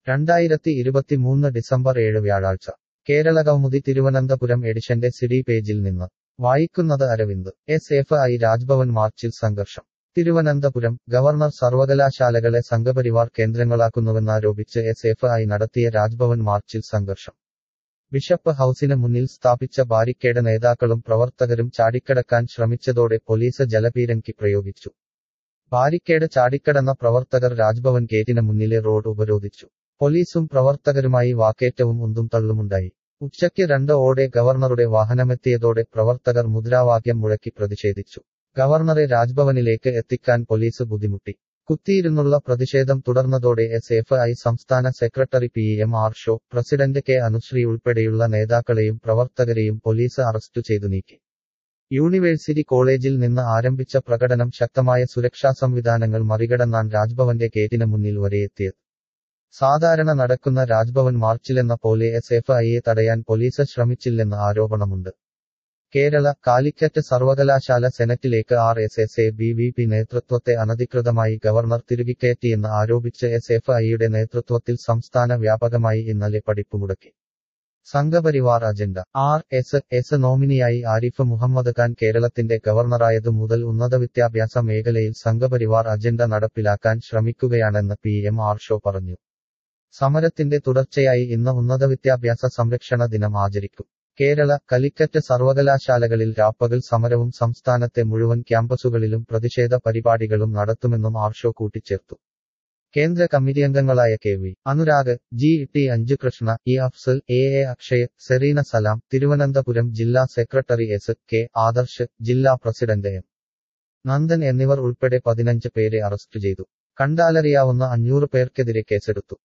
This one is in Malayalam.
രണ്ടായിരത്തി ഇരുപത്തിമൂന്ന് ഡിസംബർ ഏഴ് വ്യാഴാഴ്ച കേരള കൗമുദി തിരുവനന്തപുരം എഡിഷന്റെ സിഡി പേജിൽ നിന്ന് വായിക്കുന്നത് Aravind S F I Raj Bhavan മാർച്ചിൽ സംഘർഷം തിരുവനന്തപുരം ഗവർണർ സർവകലാശാലകളെ സംഘപരിവാർ കേന്ദ്രങ്ങളാക്കുന്നുവെന്നാരോപിച്ച് എസ് എഫ് ഐ നടത്തിയ രാജ്ഭവൻ മാർച്ചിൽ സംഘർഷം ബിഷപ്പ് ഹൌസിന് മുന്നിൽ സ്ഥാപിച്ച ബാരിക്കേഡ് നേതാക്കളും പ്രവർത്തകരും ചാടിക്കടക്കാൻ ശ്രമിച്ചതോടെ പോലീസ് ജലപീരങ്കി പ്രയോഗിച്ചു ബാരിക്കേഡ് ചാടിക്കടന്ന പ്രവർത്തകർ രാജ്ഭവൻ ഗേറ്റിന് മുന്നിലെ റോഡ് ഉപരോധിച്ചു പോലീസും പ്രവർത്തകരുമായി വാക്കേറ്റവും ഉന്തും തള്ളുമുണ്ടായി ഉച്ചയ്ക്ക് രണ്ട് ഓടെ ഗവർണറുടെ വാഹനമെത്തിയതോടെ പ്രവർത്തകർ മുദ്രാവാക്യം മുഴക്കി പ്രതിഷേധിച്ചു ഗവർണറെ രാജ്ഭവനിലേക്ക് എത്തിക്കാൻ പോലീസ് ബുദ്ധിമുട്ടി കുത്തിയിരുന്നുള്ള പ്രതിഷേധം തുടർന്നതോടെ എസ് എഫ് ഐ സംസ്ഥാന secretary P M Arsho president K Anushree ഉൾപ്പെടെയുള്ള നേതാക്കളെയും പ്രവർത്തകരെയും പോലീസ് അറസ്റ്റു ചെയ്തു നീക്കി യൂണിവേഴ്സിറ്റി കോളേജിൽ നിന്ന് ആരംഭിച്ച പ്രകടനം ശക്തമായ സുരക്ഷാ സംവിധാനങ്ങൾ മറികടന്നാൻ രാജ്ഭവന്റെ ഗേറ്റിന് മുന്നിൽ വരെയെത്തിയത് സാധാരണ നടക്കുന്ന രാജ്ഭവൻ മാർച്ചിലെന്ന പോലെ എസ് എഫ് ഐയെ തടയാൻ പോലീസ് ശ്രമിച്ചില്ലെന്ന് ആരോപണമുണ്ട് കേരള കാലിക്കറ്റ് സർവകലാശാല സെനറ്റിലേക്ക് R S S A B V P നേതൃത്വത്തെ അനധികൃതമായി ഗവർണർ തിരുകിക്കയറ്റിയെന്ന് ആരോപിച്ച് എസ് എഫ് ഐയുടെ നേതൃത്വത്തിൽ സംസ്ഥാന വ്യാപകമായി ഇന്നലെ പഠിപ്പ് മുടക്കി Sangh Parivar agenda R S S നോമിനിയായി ആരിഫ് മുഹമ്മദ് ഖാൻ കേരളത്തിന്റെ ഗവർണറായതു മുതൽ ഉന്നത വിദ്യാഭ്യാസ മേഖലയിൽ സംഘപരിവാർ അജണ്ട നടപ്പിലാക്കാൻ ശ്രമിക്കുകയാണെന്ന് പി എം ആർ ഷോ പറഞ്ഞു സമരത്തിന്റെ തുടർച്ചയായി ഇന്ന് ഉന്നത വിദ്യാഭ്യാസ സംരക്ഷണ ദിനം ആചരിക്കും കേരള കലിക്കറ്റ് സർവകലാശാലകളിൽ രാപ്പകൽ സമരവും സംസ്ഥാനത്തെ മുഴുവൻ ക്യാമ്പസുകളിലും പ്രതിഷേധ പരിപാടികളും നടത്തുമെന്നും ആർഷോ കൂട്ടിച്ചേർത്തു കേന്ദ്ര കമ്മിറ്റി അംഗങ്ങളായ K V Anurag G T Anju Krishna E Afsal A A Akshay Sereena Salam Thiruvananthapuram ജില്ലാ സെക്രട്ടറി എസ് കെ ആദർശ് ജില്ലാ പ്രസിഡന്റ് എം നന്ദൻ എന്നിവർ ഉൾപ്പെടെ പതിനഞ്ച് പേരെ അറസ്റ്റ് ചെയ്തു കണ്ടാലറിയാവുന്ന അഞ്ഞൂറ് പേർക്കെതിരെ കേസെടുത്തു